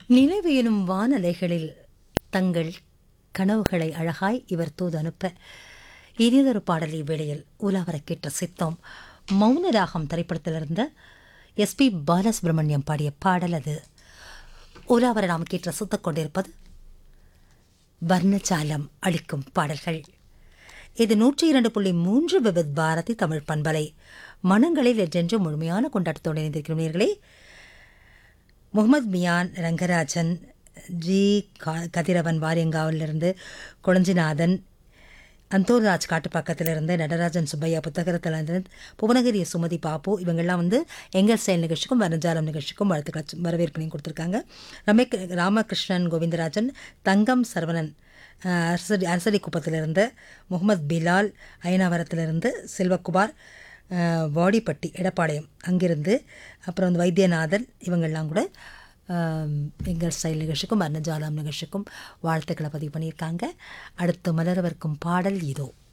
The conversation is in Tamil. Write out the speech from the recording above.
நினைவு எனும் வானலைகளில் தங்கள் கனவுகளை அழகாய் இவர் தூது அனுப்ப இனிதொரு பாடல் இவ்வேளையில் உலாவர கேட்ட சித்தம் மௌனராகம் திரைப்படத்திலிருந்த எஸ்பி பாலசுப்ரமணியம் பாடிய பாடல் அது உலாவர நாம் கேட்டு ரசித்துக் கொண்டிருப்பது வர்ணஜாலம் அளிக்கும் பாடல்கள் இது நூற்றி இரண்டு புள்ளி மூன்று விவித் பாரதி தமிழ் பண்பலை மனங்களில் என்றென்று முழுமையான கொண்டாட்டத்தோடு இணைந்திருக்கிறீர்களே முகமது மியான் ரங்கராஜன் ஜி கா- கதிரவன் வாரியங்காவிலிருந்து கொளஞ்சிநாதன் அந்தோராஜ் காட்டுப்பாக்கத்திலிருந்து நடராஜன் சுப்பையா புத்தகத்திலிருந்து புவனகிரி சுமதி பாப்பு இவங்கெல்லாம் வந்து எங்கள் செயல் நிகழ்ச்சிக்கும் வனஜாலம் நிகழ்ச்சிக்கும் வாழ்த்துக்கள் வரவேற்பனையும் கொடுத்துருக்காங்க ரமேக் ராமகிருஷ்ணன் கோவிந்தராஜன் தங்கம் சரவணன் அஹ், அரசடி அரசடி குப்பத்திலிருந்து முகமது பிலால் அயனாவரத்திலிருந்து செல்வகுமார் அஹ், வாடிப்பட்டி எடப்பாளையம் அங்கிருந்து அப்புறம் வந்து வைத்தியநாதன் இவங்கெல்லாம் கூட ஆம், எங்கள் ஸ்டைல் நிகழ்ச்சிக்கும் வர்ணஜாலம் நிகழ்ச்சிக்கும் வாழ்த்துக்களை பதிவு பண்ணியிருக்காங்க அடுத்து மலரவிருக்கும் பாடல் இதோ